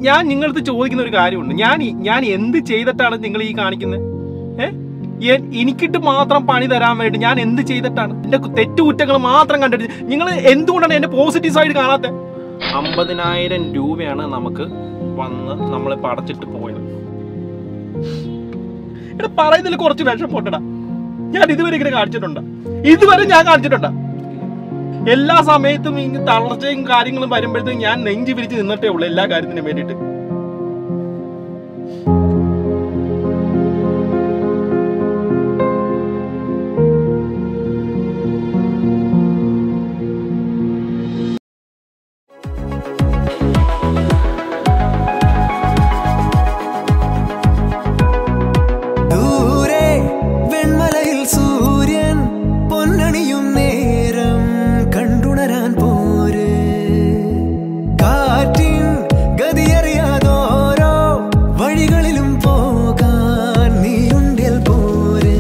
ഞാൻ നിങ്ങളടുത്ത് ചോദിക്കുന്ന ഒരു കാര്യമുണ്ട് ഞാൻ ഈ- ഞാൻ എന്ത് ചെയ്തിട്ടാണ് നിങ്ങൾ ഈ കാണിക്കുന്നത് ഏ എ- എനിക്കിട്ട് മാത്രം പണി തരാൻ വേണ്ടി ഞാൻ എന്ത് ചെയ്തിട്ടാണ് എന്റെ തെറ്റുകുറ്റങ്ങൾ മാത്രം കണ്ടിട്ട് നിങ്ങൾ എന്തുകൊണ്ടാണ് എന്റെ പോസിറ്റീവ് സൈഡ് കാണാത്ത അമ്പതിനായിരം രൂപയാണ് നമുക്ക് വന്ന് നമ്മളെ പടച്ചിട്ട് പോയത് എടാ പറയുന്നതിൽ കുറച്ച് വിഷം പോട്ടടാ ഞാൻ ഇതുവരെ ഇങ്ങനെ കാണിച്ചിട്ടുണ്ടോ ഇതുവരെ ഞാൻ കാണിച്ചിട്ടുണ്ടോ എല്ലാ സമയത്തും ഈ തളർച്ചയും കാര്യങ്ങളും വരുമ്പോഴത്തേക്കും ഞാൻ നെഞ്ചു വിരിച്ച് നിന്നിട്ടേ ഉള്ളൂ എല്ലാ കാര്യത്തിനും വേണ്ടിയിട്ട് ദൂരെ വെൺമലയിൽ സൂര്യൻ പൊന്നണിയും നേരം കണ്ടുണരാൻ പോര് കാറ്റിൻ ഗതിയറിയാതോരോ വഴികളിലും പോകാൻ നീയുണ്ടിൽ പോര്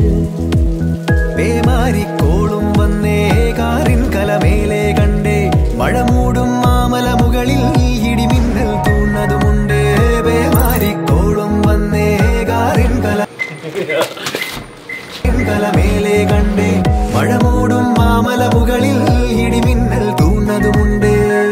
പേമാരിക്കോളും വന്നേ കാറിൻ കലമേലെ കണ്ടേ മഴ മൂടും മാമല മുകളിൽ ഇടിമിന്നൽ തൂന്നതുമുണ്ട് പേമാരിക്കോളും വന്നേ കാറിൻ കല കലമേലെ കണ്ടേ മഴ മൂടും മാമല മുകളിൽ ഇടിമിന്നൽ തൂന്നതുമുണ്ട്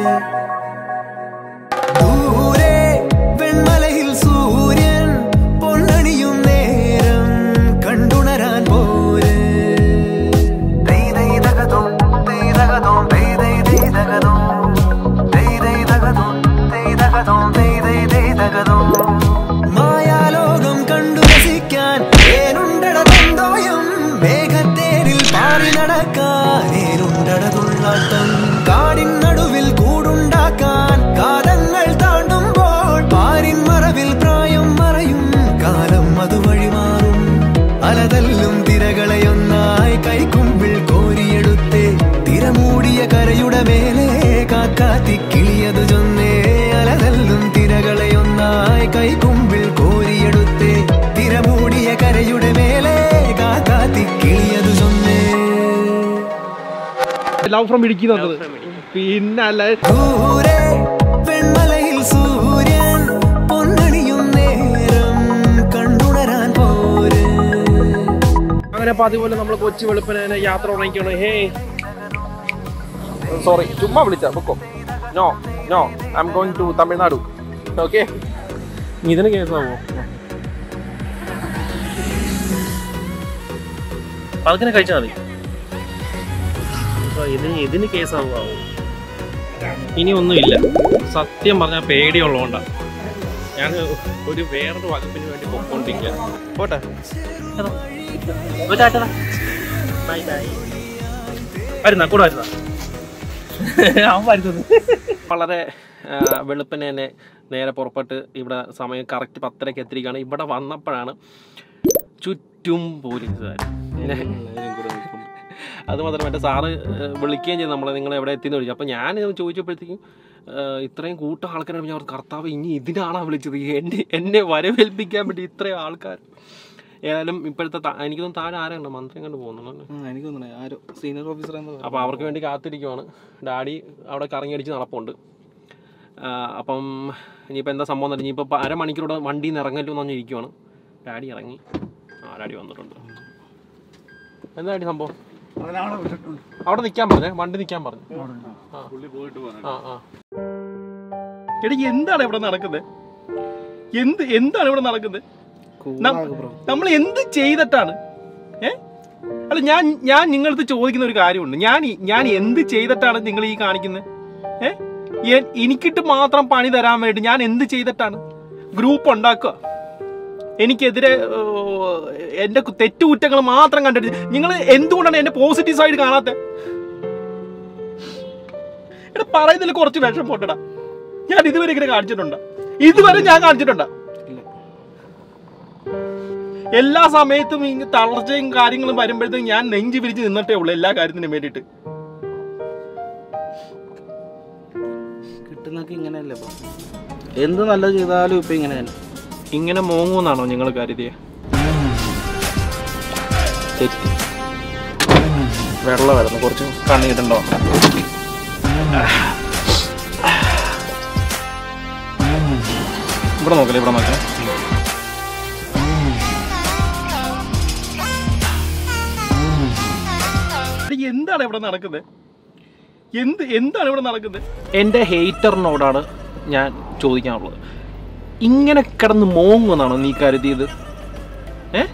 ദൂരെ വെൺമലയിൽ സൂര്യൻ പൊന്നണിയും നേരം കണ്ടുണരാൻ പോര് ദൈ ദൈ ദഗദോ, ദൈ ദഗദോ, ദൈ ദൈ ദൈ ദഗദോ. ദൈ ദൈ ദഗദോ, ദൈ ദഗദോ, ദൈ ദൈ ദൈ ദഗദോ. മായാലോകം കണ്ടു രസിക്കാൻ ഏനുണ്ടട ബന്ധോയം മേഘത്തേരിൽ പാറി നടക്കാൻ ഏനുണ്ടട തുള്ളാട്ടം കാടിൻ നടുവിൽ കൂടുണ്ടാക്കാൻ കാലങ്ങൾ താണ്ടുമ്പോൾ പാരിൻ മറവിൽ പ്രായം മറയും കാലം അതുവഴി മാറും അലതല്ലും തിരകളെയൊന്നായി കൈക്കുമ്പിൾ കോരിയെടുത്തേ തിരമൂടിയ കരയുടെ മേലെ കാക്കാത്തി കിളിയതു ചൊന്നേ അലതല്ലും തിരകളെയൊന്നായി കൈക്കുമ്പിൾ കോരിയെടുത്തേ തിരമൂടിയ കരയുടെ മേലെ കാക്കാത്തി കിളിയതു ചൊന്നേ ലവ് ഫ്രം ഇടുക്കി എന്നുള്ളത് പിന്നെ അല്ല ദൂരെ വെൺമലയിൽ സൂര്യൻ പൊന്നണിയും നേരം കണ്ടുണരാൻ പോര് അങ്ങനെ അപ്പൊ അതുപോലെ നമ്മൾ കൊച്ചു വെളുപ്പിനെ യാത്ര തുടങ്ങിക്കാണ് ഹേ സോറി ചുമ്മാ വിളിച്ച ബുക്കോ no no I am going to Tamil Nadu okay ഇതിന് കേസാവോ പതുക്കിനെ കഴിച്ചാൽ മതി അപ്പൊ ഇതിന് ഇതിന് കേസാവോ ഇനി ഒന്നുമില്ല സത്യം പറഞ്ഞാൽ പേടിയുള്ളതുകൊണ്ടാ ഞാൻ ഒരു വേറൊരു വകുപ്പിന് വേണ്ടി പൊക്കോണ്ടിരിക്കുക പോട്ടെ ബൈ ബൈ വരുന്ന കൂടെ വരുന്ന അവൻ വരുന്നത് വളരെ ആ, വെളുപ്പിനെ തന്നെ നേരെ പുറപ്പെട്ട് ഇവിടെ സമയം കറക്റ്റ് പത്തരയ്ക്ക് എത്തിരിക്കുകയാണ് ഇവിടെ വന്നപ്പോഴാണ് ചുറ്റും പോലീസുകാർ അത് മാത്രമല്ല എൻ്റെ സാറ് ഏ, വിളിക്കുകയും ചെയ്തു നമ്മളെ നിങ്ങൾ എവിടെ എത്തിയെന്ന് ചോദിച്ചു അപ്പോൾ ഞാൻ ചോദിച്ചപ്പോഴത്തേക്കും ഏ, ഇത്രയും കൂട്ടം ആൾക്കാരെ ഞാൻ ഓർത്തു, കർത്താവ് ഇനി ഇതിനാണോ വിളിച്ചത് എന്നെ എന്നെ വരവേൽപ്പിക്കാൻ വേണ്ടി ഇത്രയും ആൾക്കാർ ഏതായാലും ഇപ്പോഴത്തെ താ- എനിക്ക് തോന്നുന്നു താഴെ ആരാണ് മന്ത്രി കണ്ട് പോകുന്നുണ്ട് എനിക്ക് തോന്നുന്നു ആരോ സീനിയർ ഓഫീസർ എന്താ അപ്പോൾ അവർക്ക് വേണ്ടി കാത്തിരിക്കുവാണ് ഡാഡി അവിടെ കറങ്ങിയടിച്ച് നടപ്പുണ്ട് ആ, അപ്പം ഇനിയിപ്പോൾ എന്താ സംഭവം എന്ന് ഇനിയിപ്പോൾ അരമണിക്കൂറോടെ വണ്ടിയിൽ നിന്ന് ഇറങ്ങല്ലോ എന്ന് പറഞ്ഞിരിക്കുവാണ് ഡാഡി ഇറങ്ങി ആ ഡാഡി വന്നിട്ടുണ്ട് എന്താ ഡാഡി സംഭവം അവിടെ നിൽക്കാൻ പറഞ്ഞേ വണ്ടി നിൽക്കാൻ പറഞ്ഞു ആ ആ എടി എന്താണ് ഇവിടെ നടക്കുന്നത് എന്ത് എന്താണ് ഇവിടെ നടക്കുന്നത് നമ്മൾ എന്ത് ചെയ്തിട്ടാണ് ഏ അല്ല ഞാൻ ഞാൻ നിങ്ങളടുത്ത് ചോദിക്കുന്ന ഒരു കാര്യമുണ്ട് ഞാൻ ഈ- ഞാൻ എന്ത് ചെയ്തിട്ടാണ് നിങ്ങൾ ഈ കാണിക്കുന്നത് ഏ എ- എനിക്കിട്ട് മാത്രം പണി തരാൻ വേണ്ടി ഞാൻ എന്ത് ചെയ്തിട്ടാണ് ഗ്രൂപ്പ് ഉണ്ടാക്കുക എനിക്കെതിരെ ഏ, എന്റെ കു- തെറ്റുകുറ്റങ്ങൾ മാത്രം കണ്ടിട്ട് നിങ്ങൾ എന്തുകൊണ്ടാണ് എന്റെ പോസിറ്റീവ് സൈഡ് കാണാത്ത എടാ പറയുന്നതിൽ കുറച്ച് വിഷം പോട്ടടാ ഞാൻ ഇതുവരെ ഇങ്ങനെ കാണിച്ചിട്ടുണ്ടോ ഇതുവരെ ഞാൻ കാണിച്ചിട്ടുണ്ടോ എല്ലാ സമയത്തും ഈ തളർച്ചയും കാര്യങ്ങളും വരുമ്പോഴത്തേക്കും ഞാൻ നെഞ്ചു വിരിച്ച് നിന്നിട്ടേ ഉള്ളൂ എല്ലാ കാര്യത്തിനും വേണ്ടിയിട്ട് കിട്ടുന്നൊക്കെ ഇങ്ങനെയല്ലേ ഇപ്പൊ എന്ത് നല്ലത് ചെയ്താലും ഇപ്പൊ ഇങ്ങനെ തന്നെ ഇങ്ങനെ മോങ്ങുമെന്നാണോ നിങ്ങൾ കരുതിയെ തെറ്റി വെള്ളം വരുന്നു കുറച്ച് കണ്ണിട്ടുണ്ടോ ഇവിടെ നോക്കല്ലേ ഇവിടെ നോക്കണേ എന്താണ് ഇവിടെ നടക്കുന്നത് എന്ത് എന്താണ് ഇവിടെ നടക്കുന്നത് എൻ്റെ ഹെയ്റ്ററിനോടാണ് ഞാൻ ചോദിക്കാനുള്ളത് ഇങ്ങനെ കിടന്ന് മോങ്ങുന്നാണോ നീ കരുതിയത് ഏ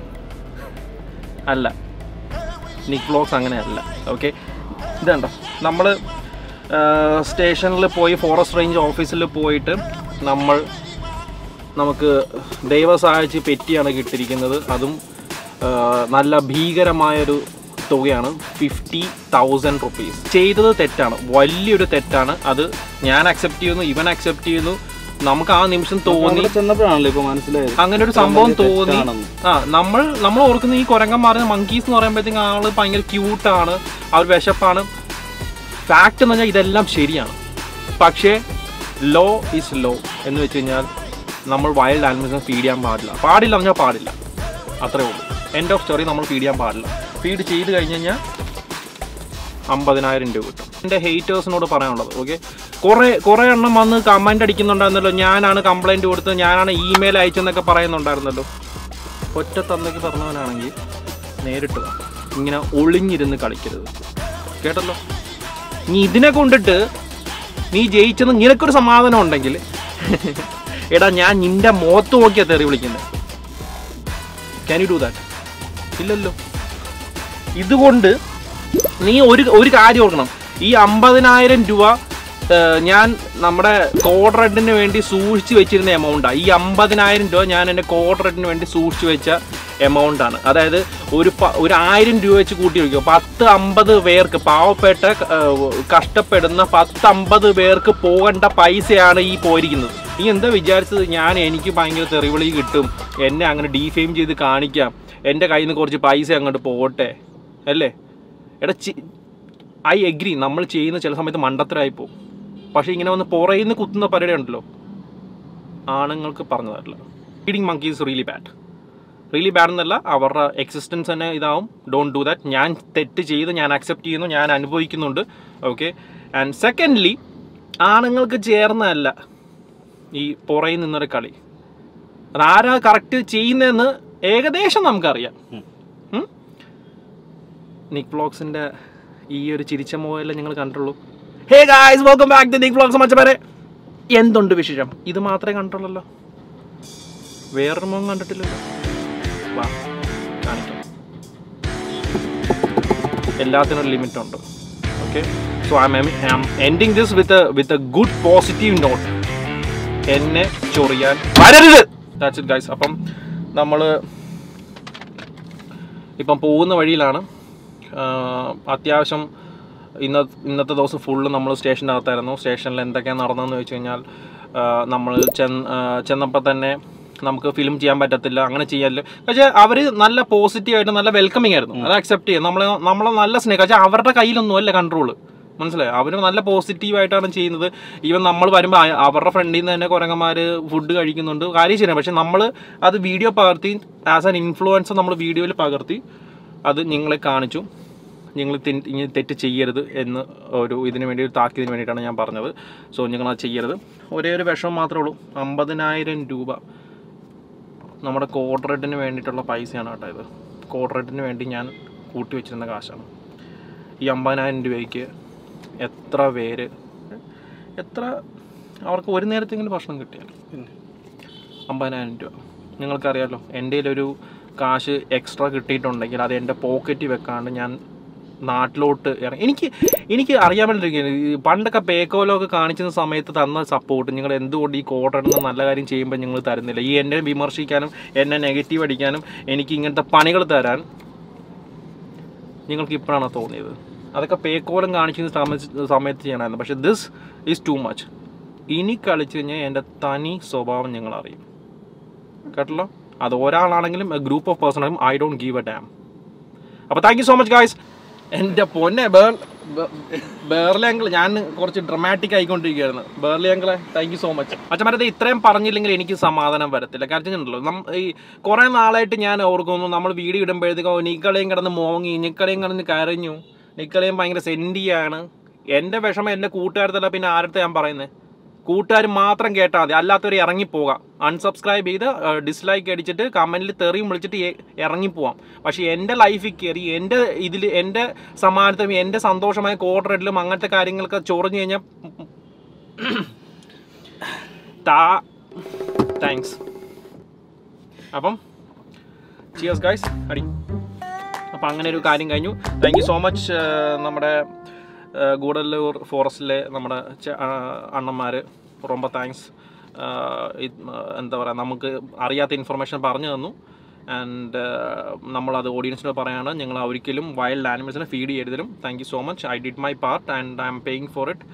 അല്ല നിക് വ്ളോഗ്സ് അങ്ങനെയല്ല ഓക്കെ ഇതുണ്ടോ നമ്മൾ സ്റ്റേഷനിൽ പോയി ഫോറസ്റ്റ് റേഞ്ച് ഓഫീസിൽ പോയിട്ട് നമ്മൾ നമുക്ക് ദൈവ സഹായിച്ച് പെറ്റിയാണ് കിട്ടിയിരിക്കുന്നത് അതും ആ, നല്ല ഭീകരമായൊരു തുകയാണ് ഫിഫ്റ്റി തൗസൻഡ് റുപ്പീസ് ചെയ്തത് തെറ്റാണ് വലിയൊരു തെറ്റാണ് അത് ഞാൻ അക്സെപ്റ്റ് ചെയ്യുന്നു ഇവൻ അക്സെപ്റ്റ് ചെയ്യുന്നു നമുക്ക് ആ നിമിഷം തോന്നി അവിടെ ചെന്നപ്പോഴാണല്ലോ ഇപ്പൊ മനസ്സിലായത് അങ്ങനെ ഒരു സംഭവം വലിയ തോന്നി തെറ്റാണെന്ന്. ആ നമ്മൾ നമ്മൾ ഓർക്കുന്ന ഈ കുരങ്ങന്മാർ മങ്കീസ് എന്ന് പറയുമ്പോഴത്തേക്കും ആള് ഭയങ്കര ക്യൂട്ടാണ് അവർ വിശപ്പാണ് ഫാക്ട് എന്ന് പറഞ്ഞാൽ ഇതെല്ലാം ശരിയാണ് പക്ഷേ ലോ ഈസ് ലോ എന്ന് വെച്ച് കഴിഞ്ഞാൽ നമ്മൾ വൈൽഡ് ആനിമൽസിനെ ഫീഡ് ചെയ്യാൻ പാടില്ല പാടില്ല എന്ന് പറഞ്ഞാൽ പാടില്ല അത്രേ ഉള്ളൂ എൻഡ് ഓഫ് സ്റ്റോറി നമ്മൾ ഫീഡ് ചെയ്യാൻ പാടില്ല ഫീഡ് ചെയ്ത് കഴിഞ്ഞ് കഴിഞ്ഞാൽ അമ്പതിനായിരം രൂപ കിട്ടും എൻ്റെ ഹെയ്റ്റേഴ്സിനോട് പറയാനുള്ളത് ഓക്കെ കുറേ കുറേ എണ്ണം വന്ന് കമൻ്റ് അടിക്കുന്നുണ്ടായിരുന്നല്ലോ ഞാനാണ് കംപ്ലൈൻറ്റ് കൊടുത്തത് ഞാനാണ് ഇമെയിൽ അയച്ചെന്നൊക്കെ പറയുന്നുണ്ടായിരുന്നല്ലോ ഒറ്റ തന്നേക്ക് പറഞ്ഞവനാണെങ്കിൽ നേരിട്ട് വാ ഇങ്ങനെ ഒളിഞ്ഞിരുന്ന് കളിക്കരുത് കേട്ടല്ലോ നീ ഇതിനെ കൊണ്ടിട്ട് നീ ജയിച്ചെന്ന് നിനക്കൊരു സമാധാനം ഉണ്ടെങ്കിൽ എടാ ഞാൻ നിന്റെ മുഖത്ത് നോക്കിയാ തെറി വിളിക്കുന്നത് ക്യാൻ യു ഡു ദാറ്റ് ഇല്ലല്ലോ ഇതുകൊണ്ട് നീ ഒരു ഒരു കാര്യം ഓർക്കണം ഈ അമ്പതിനായിരം രൂപ ഏർ, ഞാൻ നമ്മുടെ കോഡ് റെഡിന് വേണ്ടി സൂക്ഷിച്ചു വെച്ചിരുന്ന എമൗണ്ടാണ് ഈ അമ്പതിനായിരം രൂപ ഞാൻ എൻ്റെ കോഡ് റെഡിന് വേണ്ടി സൂക്ഷിച്ചു വെച്ച എമൗണ്ട് ആണ് അതായത് ഒരു പ- ഒരു ആയിരം രൂപ വെച്ച് കൂട്ടി വയ്ക്കുക പത്ത് അമ്പത് പേർക്ക് പാവപ്പെട്ട ഏർ, കഷ്ടപ്പെടുന്ന പത്ത് അമ്പത് പേർക്ക് പോകേണ്ട പൈസയാണ് ഈ പോയിരിക്കുന്നത് നീ എന്താ വിചാരിച്ചത് ഞാൻ എനിക്ക് ഭയങ്കര തെറിവിളി കിട്ടും എന്നെ അങ്ങനെ ഡീഫെയിം ചെയ്ത് കാണിക്കാം എൻ്റെ കയ്യിൽ നിന്ന് കുറച്ച് പൈസ അങ്ങോട്ട് പോട്ടെ അല്ലേ എടാ ഐ എഗ്രി നമ്മൾ ചെയ്യുന്ന ചില സമയത്ത് മണ്ടത്തരായി പോകും പക്ഷേ ഇങ്ങനെ വന്ന് പുറയിൽ നിന്ന് കുത്തുന്ന പരിപാടി ഉണ്ടല്ലോ ആണുങ്ങൾക്ക് പറഞ്ഞു തരില്ല feeding monkey is really bad really bad എന്നല്ല അവരുടെ എക്സിസ്റ്റൻസ് തന്നെ ഇതാവും ഡോണ്ട് ഡു ദാറ്റ് ഞാൻ തെറ്റ് ചെയ്ത് ഞാൻ അക്സെപ്റ്റ് ചെയ്യുന്നു ഞാൻ അനുഭവിക്കുന്നുണ്ട് ഓക്കെ ആൻഡ് സെക്കൻഡ്ലി ആണുങ്ങൾക്ക് ചേർന്നതല്ല ഈ പുറയിൽ നിന്നൊരു കളി അതാരാ കറക്റ്റ് ചെയ്യുന്നതെന്ന് ഏകദേശം നമുക്കറിയാം ഉം? നിക് വ്ളോഗ്സിന്റെ ഈ ഒരു ചിരിച്ച മോയല്ലേ നിങ്ങൾ കണ്ടുള്ളൂ hey guys welcome back to Nick vlogs മച്ചപ്പരെ എന്തുണ്ട് വിശേഷം ഇത് മാത്രമേ കണ്ടുള്ളല്ലോ വേറൊരു മോൻ കണ്ടിട്ടില്ലല്ലോ വാ കാണിക്കാം എല്ലാത്തിനും ഒരു ലിമിറ്റ് ഉണ്ട് okay so I am ending this with with a good positive note എന്നെ ചൊറിയാൻ വരരുത് ദാറ്റ്സ് ഇറ്റ് ഗൈസ് അപ്പം നമ്മൾ ഇപ്പം പോകുന്ന വഴിയിലാണ് ആഹ് അത്യാവശ്യം ഇന്ന ഇന്നത്തെ ദിവസം ഫുള്ള് നമ്മൾ സ്റ്റേഷൻ്റെ അകത്തായിരുന്നു സ്റ്റേഷനിൽ എന്തൊക്കെയാണ് നടന്നതെന്ന് വെച്ച് കഴിഞ്ഞാൽ നമ്മൾ ചെന്ന് ചെന്നപ്പോൾ തന്നെ നമുക്ക് ഫിലിം ചെയ്യാൻ പറ്റത്തില്ല അങ്ങനെ ചെയ്യാനില്ല പക്ഷേ അവർ നല്ല പോസിറ്റീവായിട്ട് നല്ല വെൽക്കമിങ് ആയിരുന്നു അത് അക്സെപ്റ്റ് ചെയ്യും നമ്മളെ നമ്മളെ നല്ല സ്നേഹം പക്ഷേ അവരുടെ കയ്യിലൊന്നും അല്ല കൺട്രോൾ മനസ്സിലായോ അവർ നല്ല പോസിറ്റീവായിട്ടാണ് ചെയ്യുന്നത് ഈവൻ നമ്മൾ വരുമ്പോൾ അവരുടെ ഫ്രണ്ടിൽ നിന്ന് തന്നെ കുരങ്ങന്മാർ ഫുഡ് കഴിക്കുന്നുണ്ട് കാര്യം ശരിയാണ് പക്ഷെ നമ്മൾ അത് വീഡിയോ പകർത്തി ആസ് ആൻ ഇൻഫ്ലുവൻസർ നമ്മൾ വീഡിയോയിൽ പകർത്തി അത് നിങ്ങളെ കാണിച്ചു നിങ്ങൾ ഇനി തെറ്റ് ചെയ്യരുത് എന്ന് ഒരു ഇതിന് വേണ്ടി ഒരു താക്കീതിന് വേണ്ടിയിട്ടാണ് ഞാൻ പറഞ്ഞത് സോ നിങ്ങൾ അത് ചെയ്യരുത് ഒരേ ഒരു വിഷമം മാത്രമേ ഉള്ളൂ അമ്പതിനായിരം രൂപ നമ്മുടെ കോഡ് റെഡിന് വേണ്ടിയിട്ടുള്ള പൈസയാണ് കേട്ടോ ഇത് കോഡ് റെഡിന് വേണ്ടി ഞാൻ കൂട്ടി വെച്ചിരുന്ന കാശാണ് ഈ അമ്പതിനായിരം രൂപയ്ക്ക് എത്ര പേര് എത്ര അവർക്ക് ഒരു നേരത്തെങ്കിലും ഭക്ഷണം കിട്ടിയാൽ അമ്പതിനായിരം രൂപ നിങ്ങൾക്കറിയാലോ എൻ്റെ കയ്യിലൊരു കാശ് എക്സ്ട്രാ കിട്ടിയിട്ടുണ്ടെങ്കിൽ അത് എൻ്റെ പോക്കറ്റിൽ വെക്കാണ്ട് ഞാൻ നാട്ടിലോട്ട് ഇറങ്ങി എനിക്ക് എനിക്ക് അറിയാൻ വേണ്ടിയിരിക്കുന്നു ഈ പണ്ടൊക്കെ പേക്കോലൊക്കെ കാണിച്ചിരുന്ന സമയത്ത് തന്ന സപ്പോർട്ട് നിങ്ങൾ എന്തുകൊണ്ട് ഈ കോട്ടടുന്ന നല്ല കാര്യം ചെയ്യുമ്പോൾ നിങ്ങൾ തരുന്നില്ല ഈ എന്നെ വിമർശിക്കാനും എന്നെ നെഗറ്റീവ് അടിക്കാനും എനിക്ക് ഇങ്ങനത്തെ പണികൾ തരാൻ നിങ്ങൾക്ക് ഇപ്പോഴാണ് തോന്നിയത് അതൊക്കെ പേക്കോലം കാണിക്കുന്ന സമയത്ത് സമയത്ത് ചെയ്യണമായിരുന്നു പക്ഷെ ദിസ് ഈസ് ടു മച്ച് ഇനി കളിച്ചു കഴിഞ്ഞാൽ എൻ്റെ തനി സ്വഭാവം നിങ്ങൾ അറിയും കേട്ടല്ലോ അത് ഒരാളാണെങ്കിലും ഗ്രൂപ്പ് ഓഫ് പേഴ്സൺ ആണെങ്കിലും I don't give a damn അപ്പോൾ thank you so much guys എൻ്റെ പൊന്നെ ബേർ ബേർലി അങ്കിൾ ഞാൻ കുറച്ച് ഡ്രമാറ്റിക് ആയിക്കൊണ്ടിരിക്കുകയായിരുന്നു ബേർലി അങ്കിളെ താങ്ക് യു സോ മച്ച് അച്ഛന്മാരത് ഇത്രയും പറഞ്ഞില്ലെങ്കിൽ എനിക്ക് സമാധാനം വരത്തില്ല കാരണം ഉണ്ടല്ലോ നം ഈ കുറേ നാളായിട്ട് ഞാൻ ഓർക്കുന്നു നമ്മൾ വീഡിയോ ഇടുമ്പോഴത്തേക്കോ നിക്കളയും കിടന്ന് മോങ്ങി നിക്കളയും കിടന്ന് കരഞ്ഞു നിക്കളയും ഭയങ്കര സെൻറ്റിയാണ് എൻ്റെ വിഷമം എൻ്റെ കൂട്ടുകാരത്തല്ല പിന്നെ ആരുടെ ഞാൻ പറയുന്നത് കൂട്ടുകാർ മാത്രം കേട്ടാൽ മതി അല്ലാത്തവർ ഇറങ്ങിപ്പോകാം അൺസബ്സ്ക്രൈബ് ചെയ്ത് ഡിസ്ലൈക്ക് അടിച്ചിട്ട് കമൻറ്റിൽ തെറിയും വിളിച്ചിട്ട് എ- ഇറങ്ങിപ്പോവാം പക്ഷേ എൻ്റെ ലൈഫിൽ കയറി എൻ്റെ ഇതിൽ എൻ്റെ സമ്മാനത്തിലും എൻ്റെ സന്തോഷമായ കോർഡറിലും അങ്ങനത്തെ കാര്യങ്ങളൊക്കെ ചൊറിഞ്ഞു കഴിഞ്ഞാൽ താ താങ്ക്സ് അപ്പം ചിയേഴ്സ് ഗൈസ് അടി അപ്പം അങ്ങനെ ഒരു കാര്യം കഴിഞ്ഞു താങ്ക് യു സോ മച്ച് നമ്മുടെ ഏഹ്, ഗൂഡല്ലൂർ ഫോറസ്റ്റിലെ നമ്മുടെ ചെ- ആ, അണ്ണന്മാര് ரொம்ப താങ്ക്സ് എന്താ പറയുക നമുക്ക് അറിയാത്ത ഇൻഫർമേഷൻ പറഞ്ഞു തന്നു ആൻഡ് നമ്മളത് ഓഡിയൻസിനോട് പറയാണ് ഞങ്ങൾ ഒരിക്കലും വൈൽഡ് ആനിമൽസിനെ ഫീഡ് ചെയ്തതിലും thank you so much I did my part and I am paying for it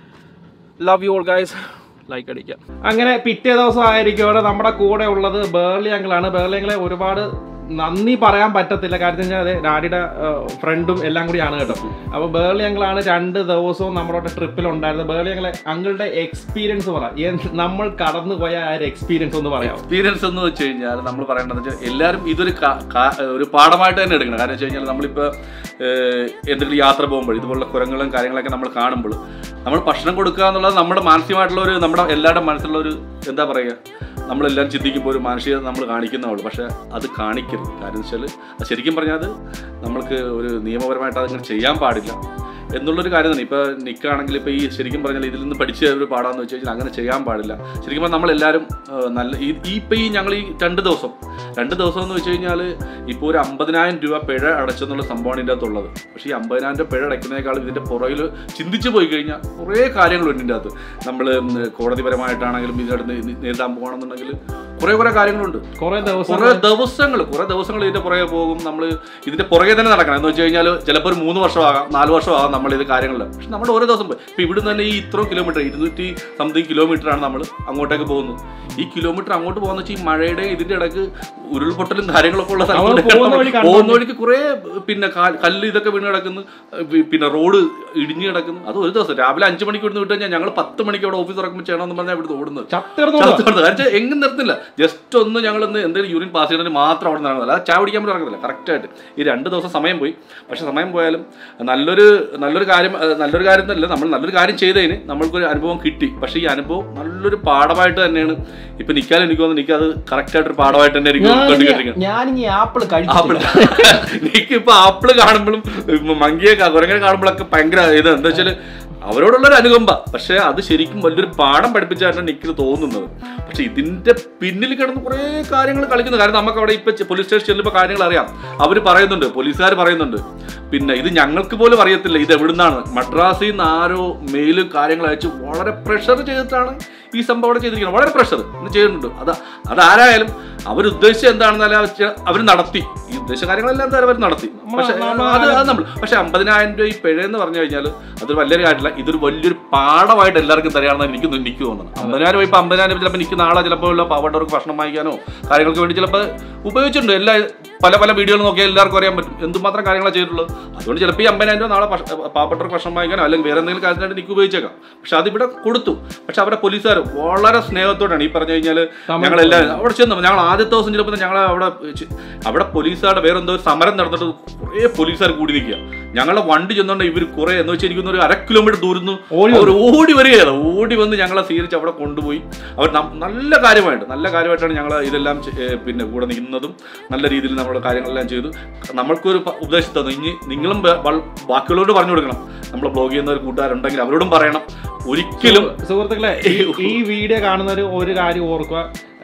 love you all guys like അടിക്കാം അങ്ങനെ പിറ്റേ ദിവസം ആയിരിക്കും നമ്മുടെ കൂടെ ഉള്ളത് ബേർലി അങ്കിളാണ് ബേർലി അങ്കിളെ ഒരുപാട് നന്ദി പറയാൻ പറ്റത്തില്ല കാര്യം വെച്ചാൽ അതെ ഡാഡിയുടെ ഫ്രണ്ടും എല്ലാം കൂടിയാണ് കേട്ടോ അപ്പൊ ബേർലി അങ്കിളാണ് രണ്ട് ദിവസവും നമ്മളോട് ട്രിപ്പിൽ ഉണ്ടായിരുന്നത് ബേർലി അങ്കിളെ അങ്കിളുടെ എക്സ്പീരിയൻസ് പറ എന്ത് നമ്മൾ കടന്നു പോയ ആ ഒരു എക്സ്പീരിയൻസ് ഒന്ന് പറയാം എക്സ്പീരിയൻസ് എന്ന് വെച്ച് കഴിഞ്ഞാൽ നമ്മൾ പറയേണ്ടത് വെച്ചാൽ എല്ലാവരും ഇതൊരു കാ- കാ- ഒരു പാഠമായിട്ട് തന്നെ എടുക്കണം കാരണം വെച്ച് കഴിഞ്ഞാൽ നമ്മളിപ്പോൾ എന്തെങ്കിലും യാത്ര പോകുമ്പോൾ ഇതുപോലുള്ള കുരങ്ങളും കാര്യങ്ങളൊക്കെ നമ്മൾ കാണുമ്പോൾ നമ്മൾ ഭക്ഷണം കൊടുക്കുക എന്നുള്ളത് നമ്മുടെ മാനസികമായിട്ടുള്ള ഒരു നമ്മുടെ എല്ലാവരുടെയും മനസ്സിലുള്ള ഒരു എന്താ പറയുക നമ്മളെല്ലാം ചിന്തിക്കുമ്പോൾ ഒരു മാനസികത നമ്മൾ കാണിക്കുന്നേ ഉള്ളൂ പക്ഷേ അത് കാണിക്കരുത് കാരണം വെച്ചാൽ അത് ശരിക്കും പറഞ്ഞാൽ അത് നമ്മൾക്ക് ഒരു നിയമപരമായിട്ട് അതങ്ങനെ ചെയ്യാൻ പാടില്ല എന്നുള്ളൊരു കാര്യം തന്നെ ഇപ്പോൾ നിൽക്കുകയാണെങ്കിൽ ഇപ്പോൾ ഈ ശരിക്കും പറഞ്ഞാൽ ഇതിൽ നിന്ന് പഠിച്ച ഒരു പാടാന്ന് വെച്ച് കഴിഞ്ഞാൽ അങ്ങനെ ചെയ്യാൻ പാടില്ല ശരിക്കും പറഞ്ഞാൽ നമ്മളെല്ലാവരും ആ, നല്ല ഈ ഈ ഇപ്പോൾ ഈ ഞങ്ങൾ ഈ രണ്ട് ദിവസം രണ്ട് ദിവസം എന്ന് വെച്ച് കഴിഞ്ഞാൽ ഇപ്പോൾ ഒരു അമ്പതിനായിരം രൂപ പിഴ അടച്ചെന്നുള്ള സംഭവമാണ് ഇതിൻ്റെ അകത്തുള്ളത് പക്ഷേ ഈ അമ്പതിനായിരം രൂപ പിഴ അടയ്ക്കുന്നതിനേക്കാളും ഇതിൻ്റെ പുറകിൽ ചിന്തിച്ച് പോയി കഴിഞ്ഞാൽ കുറേ കാര്യങ്ങളുണ്ട് ഇതിൻ്റെ അകത്ത് നമ്മൾ കോടതിപരമായിട്ടാണെങ്കിലും ഇതിനടുത്ത് നേരിടാൻ പോകണമെന്നുണ്ടെങ്കിൽ കുറേ കുറേ കാര്യങ്ങളുണ്ട് കുറെ ദിവസം കുറെ ദിവസങ്ങൾ കുറെ ദിവസങ്ങൾ ഇതിന്റെ പുറകെ പോകും നമ്മൾ ഇതിന്റെ പുറകെ തന്നെ നടക്കണം എന്ന് വെച്ച് കഴിഞ്ഞാൽ ചിലപ്പോൾ ഒരു മൂന്ന് വർഷമാകാം നാല് വർഷമാകാം നമ്മൾ ഇത് കാര്യങ്ങളിൽ പക്ഷെ നമ്മൾ ഓരോ ദിവസം പോയി ഇപ്പൊ ഇവിടുന്ന് തന്നെ ഈ ഇത്രയും കിലോമീറ്റർ ഇരുന്നൂറ്റി സംതിങ് കിലോമീറ്റർ ആണ് നമ്മൾ അങ്ങോട്ടേക്ക് പോകുന്നത് ഈ കിലോമീറ്റർ അങ്ങോട്ട് പോകുന്ന വെച്ചാൽ ഈ മഴയുടെ ഇതിന്റെ ഇടയ്ക്ക് ഉരുൾപൊട്ടലും കാര്യങ്ങളൊക്കെ ഉള്ള നമ്മള് സ്ഥലത്ത് പോകുന്ന വഴി കണ്ടോ? പോകുന്ന വഴിക്ക് കുറെ പിന്നെ കാ- കല്ല് ഇതൊക്കെ വീണ് കിടക്കുന്നു പി- പിന്നെ റോഡ് ഇടിഞ്ഞു കിടക്കുന്നു അത് ഒരു ദിവസം രാവിലെ അഞ്ച് മണിക്ക് ഇവിടുന്ന് വിട്ട് കഴിഞ്ഞാൽ ഞങ്ങൾ പത്ത് മണിക്ക് അവിടെ ഓഫീസ് ഇറക്കുമ്പോൾ ചെയ്യണമെന്ന് പറഞ്ഞാൽ ഇവിടുന്ന് ഓടുന്നത് ചത്തിർന്നു ചത്തുകൊണ്ട് കാരണം എങ്ങും നിർത്തില്ല ജസ്റ്റ് ഒന്ന് ഞങ്ങൾ ഒന്ന് എന്തെങ്കിലും യൂറിൻ പാസ് ചെയ്യണമെങ്കിൽ മാത്രം അവിടെ നിന്ന് ഇറങ്ങുന്നില്ല ചായ കുടിക്കാൻ വേണ്ടി ഇറങ്ങുന്നില്ല കറക്റ്റായിട്ട് ഈ രണ്ട് ദിവസം സമയം പോയി പക്ഷെ സമയം പോയാലും നല്ലൊരു നല്ലൊരു കാര്യം ഏഹ് നല്ലൊരു കാര്യം എന്നല്ല നമ്മൾ നല്ലൊരു കാര്യം ചെയ്തതിന് നമ്മൾക്കൊരു അനുഭവം കിട്ടി പക്ഷേ ഈ അനുഭവം നല്ലൊരു പാഠമായിട്ട് തന്നെയാണ് ഇപ്പൊ നിൽക്കാൻ എനിക്ക് തോന്നുന്നു എനിക്കത് കറക്റ്റായിട്ടൊരു പാഠമായിട്ട് തന്നെ എനിക്ക് ഉൾക്കൊണ്ടിരിക്കുന്നത് ഞാനിനി ആപ്പിൾ ആപ്പിൾ കഴിച്ചിട്ടില്ല എനിക്കിപ്പോ ആപ്പിള് കാണുമ്പോഴും മങ്കിയെ കുരങ്ങനെ കാണുമ്പോഴൊക്കെ ഭയങ്കര ഇത് എന്താ വെച്ചാല് അവരോടുള്ള ഒരു അനുകമ്പ പക്ഷെ അത് ശരിക്കും വലിയൊരു പാഠം പഠിപ്പിച്ചായിട്ടാണ് എനിക്ക് തോന്നുന്നത് പക്ഷെ ഇതിന്റെ പിന്നിൽ കിടന്ന് കുറെ കാര്യങ്ങൾ കളിക്കുന്നു കാരണം നമുക്ക് അവിടെ ഇപ്പൊ പോലീസ് സ്റ്റേഷൻ ചെല്ലുമ്പോൾ കാര്യങ്ങൾ അറിയാം അവർ പറയുന്നുണ്ട് പോലീസുകാർ പറയുന്നുണ്ട് പിന്നെ ഇത് ഞങ്ങൾക്ക് പോലും അറിയത്തില്ല ഇത് എവിടുന്നാണ് മദ്രാസിൽ നിന്ന് ആരോ മെയിൽ കാര്യങ്ങൾ അയച്ച് വളരെ പ്രഷർ ചെയ്തിട്ടാണ് ഈ സംഭവം അവിടെ ചെയ്തിരിക്കുന്നത് വളരെ പ്രഷർ ചെയ്യുന്നുണ്ട് അത് അതാരായാലും അവരുദ്ദേശിച്ചത് എന്താണെന്നല്ല അവർ നടത്തി ഈ ഉദ്ദേശ കാര്യങ്ങളെല്ലാം എന്തായാലും അവർ നടത്തി പക്ഷെ അത് അത് നമ്മൾ പക്ഷെ അമ്പതിനായിരം രൂപ ഈ പിഴ എന്ന് പറഞ്ഞു കഴിഞ്ഞാൽ അതൊരു വലിയൊരു കാര്യമില്ല ഇതൊരു വലിയൊരു പാഠമായിട്ട് എല്ലാവർക്കും തരികയാണെന്ന് എനിക്ക് തോ- എനിക്ക് തോന്നുന്നത് അമ്പതിനായിരം രൂപ ഇപ്പൊ അമ്പതിനായിരം രൂപ ചിലപ്പോൾ എനിക്ക് നാളെ ചിലപ്പോൾ ഉള്ള പാവപ്പെട്ടവർക്ക് ഭക്ഷണം വാങ്ങിക്കാനോ കാര്യങ്ങൾക്ക് വേണ്ടി ചിലപ്പോൾ ഉപയോഗിച്ചിട്ടുണ്ട് എല്ലാ പല പല വീഡിയോകൾ നോക്കിയാൽ എല്ലാവർക്കും അറിയാൻ പറ്റും എന്തുമാത്രം കാര്യങ്ങളാണ് ചെയ്തിട്ടുള്ളത് അതുകൊണ്ട് ചിലപ്പോൾ ഈ അമ്പതിനായിരം രൂപ നാളെ ഭക്ഷ- പാവപ്പെട്ടവർക്ക് ഭക്ഷണം വാങ്ങിക്കാനോ അല്ലെങ്കിൽ വേറെ എന്തെങ്കിലും കാര്യത്തിനായിട്ട് എനിക്ക് ഉപയോഗിച്ചേക്കാം പക്ഷെ അതിവിടെ കൊടുത്തു പക്ഷെ അവരുടെ പോലീസുകാർ വളരെ സ്നേഹത്തോടാണ് ഈ പറഞ്ഞു കഴിഞ്ഞാൽ ഞങ്ങളെല്ലാം അവിടെ ചെന്നു ഞങ്ങൾ ആദ്യത്തെ ദിവസം ചിലപ്പോൾ ഞങ്ങൾ അവിടെ ചെ- അവിടെ പോലീസുകാരുടെ വേറെ എന്തോ ഒരു സമരം നടന്നിട്ട് കുറേ പോലീസുകാർ കൂടി നിൽക്കുക ഞങ്ങളെ വണ്ടി ചെന്നോണ്ട് ഇവർ കുറെ എന്ന് വെച്ചാൽ എനിക്കൊന്ന് ഒരു അര കിലോമീറ്റർ ദൂരുന്നു അവർ ഓടി വരികയാണ് ഓടി വന്ന് ഞങ്ങളെ സ്വീകരിച്ച് അവിടെ കൊണ്ടുപോയി അവർ നം- നല്ല കാര്യമായിട്ട് നല്ല കാര്യമായിട്ടാണ് ഞങ്ങൾ ഇതെല്ലാം ചെ- ഏ, പിന്നെ കൂടെ നിന്നതും നല്ല രീതിയിൽ നമ്മുടെ കാര്യങ്ങളെല്ലാം ചെയ്തു നമ്മൾക്കൊരു പ- ഉപദേശം തന്നു ഇനി നിങ്ങളും ബ- വൾ- ബാക്കിയുള്ളവരോട് പറഞ്ഞു കൊടുക്കണം നമ്മൾ ബ്ലോഗ് ചെയ്യുന്ന ഒരു കൂട്ടുകാരുണ്ടെങ്കിൽ അവരോടും പറയണം ഒരിക്കലും സുഹൃത്തുക്കളെ ഈ- ഈ വീഡിയോ കാണുന്നവർ ഒരു കാര്യം ഓർക്കുക